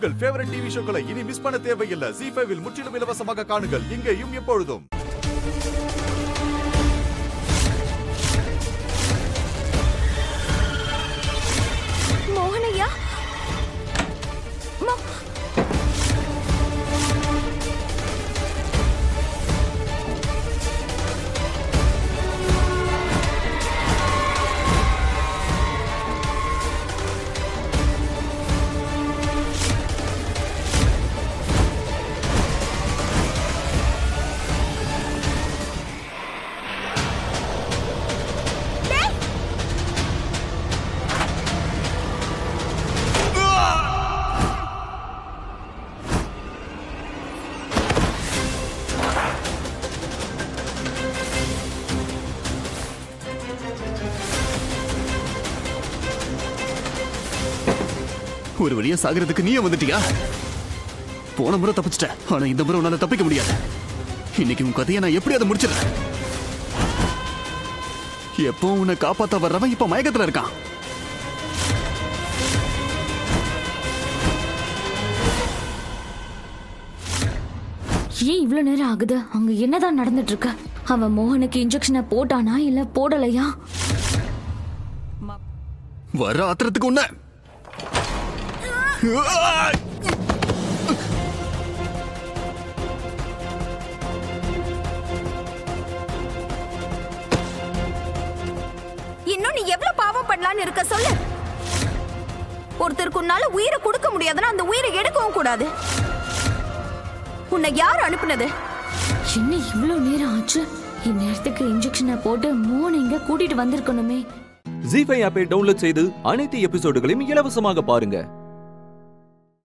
உங்கள் favourite TV ஷோக்களை இனி miss பண்ண தேவையில்லை ஜி ஃபைவில் முற்றிலும் இலவசமாக காணுங்கள் இங்கேயும் எப்பொழுதும் மோகனையா மோ- ஒரு வழியா சாகிறதுக்கு நீயே வந்துட்டியா போன முறை தப்பிச்சிட்ட ஆனா இந்த முறை உன்னால தப்பிக்க முடியாது இன்னைக்கு உன் கதையை நான் எப்படி அதை முடிச்சிடறேன் எப்போ உன்னை காப்பாத்த வர்றவன் இப்ப மயக்கத்துல இருக்கான் ஏன் இவ்ளோ நேரம் ஆகுது அங்க என்னதான் நடந்துட்டு இருக்கு அவன் மோகனுக்கு இன்ஜெக்ஷனை போட்டானா இல்ல போடலையா வர ஆத்திரத்துக்கு உன்ன இன்னும் நீ எவ்வளவு பாவம் பண்ணலாம்னு இருக்க சொல்லு ஒருத்தருக்கு உன்னால உயிரை கொடுக்க முடியாதுன்னா அந்த உயிரை எடுக்கவும் கூடாது உன்னை யார் அனுப்புனது என்ன இவ்ளோ நேரம் ஆச்சு இந்நேரத்துக்கு இன்ஜெக்ஷனை போட்டு மோகன் இங்க கூட்டிட்டு வந்திருக்கணுமே ஜி ஃபைவ் ஆப்பை டவுன்லோட் செய்து அனைத்து எபிசோடுகளையும் இலவசமாக பாருங்க